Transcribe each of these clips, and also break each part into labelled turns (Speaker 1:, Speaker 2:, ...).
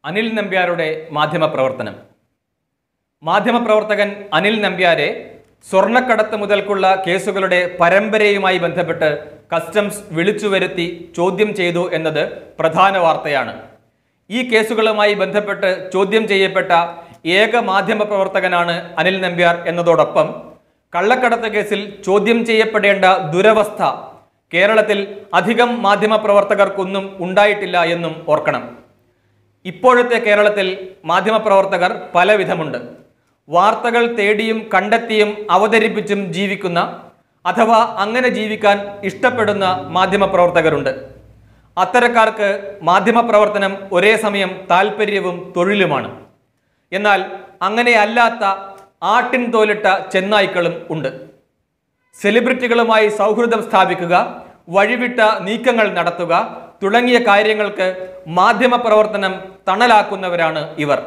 Speaker 1: അനിൽ നമ്പ്യാരുടെ മാധ്യമപ്രവർത്തനം മാധ്യമപ്രവർത്തകൻ അനിൽ നമ്പ്യാരെ സ്വർണ്ണക്കടത്ത് മുതൽക്കുള്ള കേസുകളുടെ പരമ്പരയുമായി ബന്ധപ്പെട്ട് കസ്റ്റംസ് വിളിച്ചു വരുത്തി ചോദ്യം ചെയ്തു എന്നത് പ്രധാന വാർത്തയാണ് ഈ കേസുകളുമായി ബന്ധപ്പെട്ട് ചോദ്യം ചെയ്യപ്പെട്ട ഏക മാധ്യമപ്രവർത്തകനാണ് അനിൽ നമ്പ്യാർ എന്നതോടൊപ്പം കള്ളക്കടത്ത് കേസിൽ ചോദ്യം ചെയ്യപ്പെടേണ്ട ദുരവസ്ഥ കേരളത്തിൽ അധികം മാധ്യമപ്രവർത്തകർക്കൊന്നും ഉണ്ടായിട്ടില്ല എന്നും ഓർക്കണം ഇപ്പോഴത്തെ കേരളത്തിൽ മാധ്യമപ്രവർത്തകർ പലവിധമുണ്ട് വാർത്തകൾ തേടിയും കണ്ടെത്തിയും അവതരിപ്പിച്ചും ജീവിക്കുന്ന അഥവാ അങ്ങനെ ജീവിക്കാൻ ഇഷ്ടപ്പെടുന്ന മാധ്യമപ്രവർത്തകരുണ്ട് അത്തരക്കാർക്ക് മാധ്യമപ്രവർത്തനം ഒരേ സമയം താല്പര്യവും തൊഴിലുമാണ് എന്നാൽ അങ്ങനെ അല്ലാത്ത ആട്ടിൻ തോലിട്ട ചെന്നായ്ക്കളും ഉണ്ട് സെലിബ്രിറ്റികളുമായി സൗഹൃദം സ്ഥാപിക്കുക വഴിവിട്ട നീക്കങ്ങൾ നടത്തുക തുടങ്ങിയ കാര്യങ്ങൾക്ക് മാധ്യമപ്രവർത്തനം തണലാക്കുന്നവരാണ് ഇവർ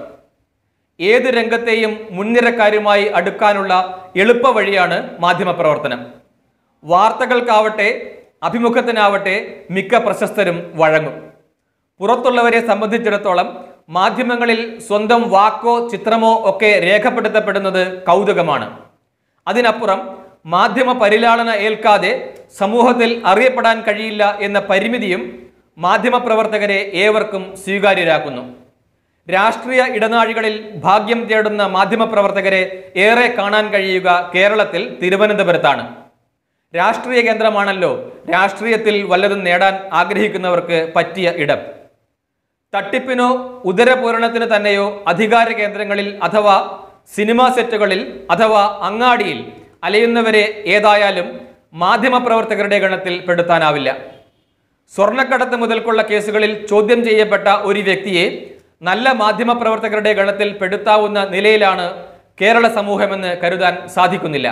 Speaker 1: ഏത് രംഗത്തെയും മുൻനിരക്കാരുമായി അടുക്കാനുള്ള എളുപ്പ വഴിയാണ് മാധ്യമപ്രവർത്തനം വാർത്തകൾക്കാവട്ടെ അഭിമുഖത്തിനാവട്ടെ മിക്ക പ്രശസ്തരും വഴങ്ങും പുറത്തുള്ളവരെ സംബന്ധിച്ചിടത്തോളം മാധ്യമങ്ങളിൽ സ്വന്തം വാക്കോ ചിത്രമോ ഒക്കെ രേഖപ്പെടുത്തപ്പെടുന്നത് കൗതുകമാണ് അതിനപ്പുറം മാധ്യമ പരിലാളന ഏൽക്കാതെ സമൂഹത്തിൽ അറിയപ്പെടാൻ കഴിയില്ല എന്ന പരിമിതിയും മാധ്യമപ്രവർത്തകരെ ഏവർക്കും സ്വീകാര്യരാക്കുന്നു രാഷ്ട്രീയ ഇടനാഴികളിൽ ഭാഗ്യം തേടുന്ന മാധ്യമപ്രവർത്തകരെ ഏറെ കാണാൻ കഴിയുക കേരളത്തിൽ തിരുവനന്തപുരത്താണ് രാഷ്ട്രീയ കേന്ദ്രമാണല്ലോ രാഷ്ട്രീയത്തിൽ വല്ലതും നേടാൻ ആഗ്രഹിക്കുന്നവർക്ക് പറ്റിയ ഇടം തട്ടിപ്പിനോ ഉദരപൂരണത്തിന് തന്നെയോ അധികാര കേന്ദ്രങ്ങളിൽ അഥവാ സിനിമാ സെറ്റുകളിൽ അഥവാ അങ്ങാടിയിൽ അലയുന്നവരെ ഏതായാലും മാധ്യമപ്രവർത്തകരുടെ ഗണത്തിൽ പെടുത്താനാവില്ല സ്വർണ്ണക്കടത്ത് മുതൽക്കുള്ള കേസുകളിൽ ചോദ്യം ചെയ്യപ്പെട്ട ഒരു വ്യക്തിയെ നല്ല മാധ്യമപ്രവർത്തകരുടെ ഗണത്തിൽ പെടുത്താവുന്ന നിലയിലാണ് കേരള സമൂഹമെന്ന് കരുതാൻ സാധിക്കുന്നില്ല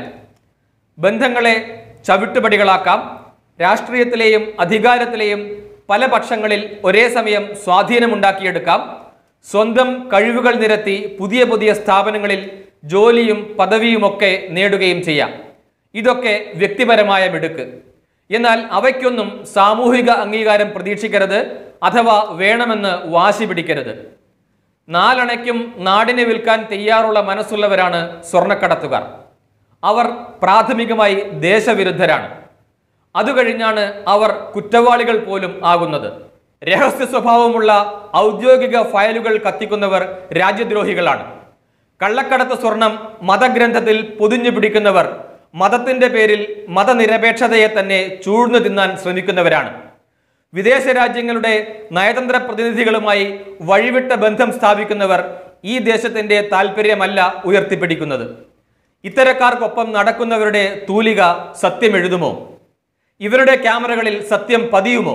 Speaker 1: ബന്ധങ്ങളെ ചവിട്ടുപടികളാക്കാം രാഷ്ട്രീയത്തിലെയും അധികാരത്തിലെയും പല പക്ഷങ്ങളിൽ ഒരേ സമയം സ്വാധീനമുണ്ടാക്കിയെടുക്കാം സ്വന്തം കഴിവുകൾ നിരത്തി പുതിയ പുതിയ സ്ഥാപനങ്ങളിൽ ജോലിയും പദവിയുമൊക്കെ നേടുകയും ചെയ്യാം ഇതൊക്കെ വ്യക്തിപരമായ മിടുക്ക് എന്നാൽ അവയ്ക്കൊന്നും സാമൂഹിക അംഗീകാരം പ്രതീക്ഷിക്കരുത് അഥവാ വേണമെന്ന് വാശി പിടിക്കരുത് നാലണയ്ക്കും നാടിനെ വിൽക്കാൻ തയ്യാറുള്ള മനസ്സുള്ളവരാണ് സ്വർണ്ണക്കടത്തുകാർ അവർ പ്രാഥമികമായി ദേശവിരുദ്ധരാണ് അത് കഴിഞ്ഞാണ് അവർ കുറ്റവാളികൾ പോലും ആകുന്നത് രഹസ്യ സ്വഭാവമുള്ള ഔദ്യോഗിക ഫയലുകൾ കത്തിക്കുന്നവർ രാജ്യദ്രോഹികളാണ് കള്ളക്കടത്ത് സ്വർണം മതഗ്രന്ഥത്തിൽ പൊതിഞ്ഞു പിടിക്കുന്നവർ മതത്തിന്റെ പേരിൽ മതനിരപേക്ഷതയെ തന്നെ ചൂഴ്ന്നു തിന്നാൻ ശ്രമിക്കുന്നവരാണ് വിദേശ രാജ്യങ്ങളുടെ നയതന്ത്ര പ്രതിനിധികളുമായി വഴിവിട്ട ബന്ധം സ്ഥാപിക്കുന്നവർ ഈ ദേശത്തിന്റെ താല്പര്യമല്ല ഉയർത്തിപ്പിടിക്കുന്നത് ഇത്തരക്കാർക്കൊപ്പം നടക്കുന്നവരുടെ തൂലിക സത്യം എഴുതുമോ ഇവരുടെ ക്യാമറകളിൽ സത്യം പതിയുമോ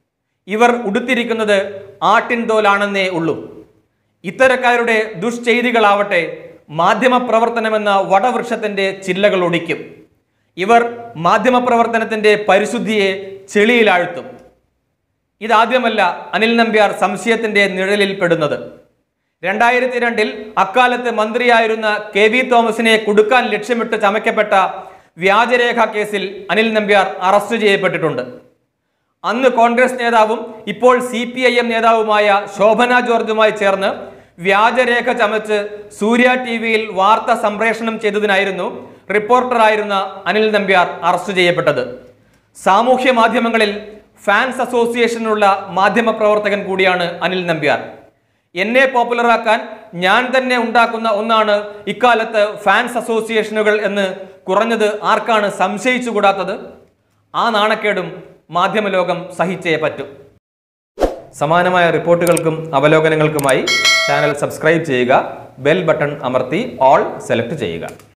Speaker 1: ഇവർ ഉടുത്തിരിക്കുന്നത് ആട്ടിൻ തോലാണെന്നേ ഉള്ളൂ ഇത്തരക്കാരുടെ ദുഷ്ചെയ്തികളാവട്ടെ മാധ്യമപ്രവർത്തനമെന്ന വടവൃക്ഷത്തിന്റെ ചില്ലകൾ ഒടിക്കും ഇവർ മാധ്യമപ്രവർത്തനത്തിന്റെ പരിശുദ്ധിയെ ചെളിയിലാഴ്ത്തും ഇതാദ്യമല്ല അനിൽ നമ്പ്യാർ സംശയത്തിന്റെ നിഴലിൽ പെടുന്നത് രണ്ടായിരത്തി രണ്ടിൽ അക്കാലത്ത് മന്ത്രിയായിരുന്ന കെ വി തോമസിനെ കുടുക്കാൻ ലക്ഷ്യമിട്ട് ചമയ്ക്കപ്പെട്ട വ്യാജരേഖ കേസിൽ അനിൽ നമ്പ്യാർ അറസ്റ്റ് ചെയ്യപ്പെട്ടിട്ടുണ്ട് അന്ന് കോൺഗ്രസ് നേതാവും ഇപ്പോൾ സി പി ഐ എം നേതാവുമായ ശോഭന ജോർജുമായി ചേർന്ന് വ്യാജരേഖ ചമച്ച് സൂര്യ ടി വിയിൽ വാർത്ത സംപ്രേഷണം ചെയ്തതിനായിരുന്നു റിപ്പോർട്ടറായിരുന്ന അനിൽ നമ്പ്യാർ അറസ്റ്റ് ചെയ്യപ്പെട്ടത് സാമൂഹ്യ മാധ്യമങ്ങളിൽ ഫാൻസ് അസോസിയേഷനുള്ള മാധ്യമപ്രവർത്തകൻ കൂടിയാണ് അനിൽ നമ്പ്യാർ എന്നെ പോപ്പുലറാക്കാൻ ഞാൻ തന്നെ ഉണ്ടാക്കുന്ന ഒന്നാണ് ഇക്കാലത്ത് ഫാൻസ് അസോസിയേഷനുകൾ എന്ന് കുറഞ്ഞത് ആർക്കാണ് സംശയിച്ചുകൂടാത്തത് ആ നാണക്കേടും മാധ്യമലോകം സഹിച്ചേ പറ്റൂ സമാനമായ റിപ്പോർട്ടുകൾക്കും അവലോകനങ്ങൾക്കുമായി ചാനൽ സബ്സ്ക്രൈബ് ചെയ്യുക ബെൽ ബട്ടൺ അമർത്തി ഓൾ സെലക്ട് ചെയ്യുക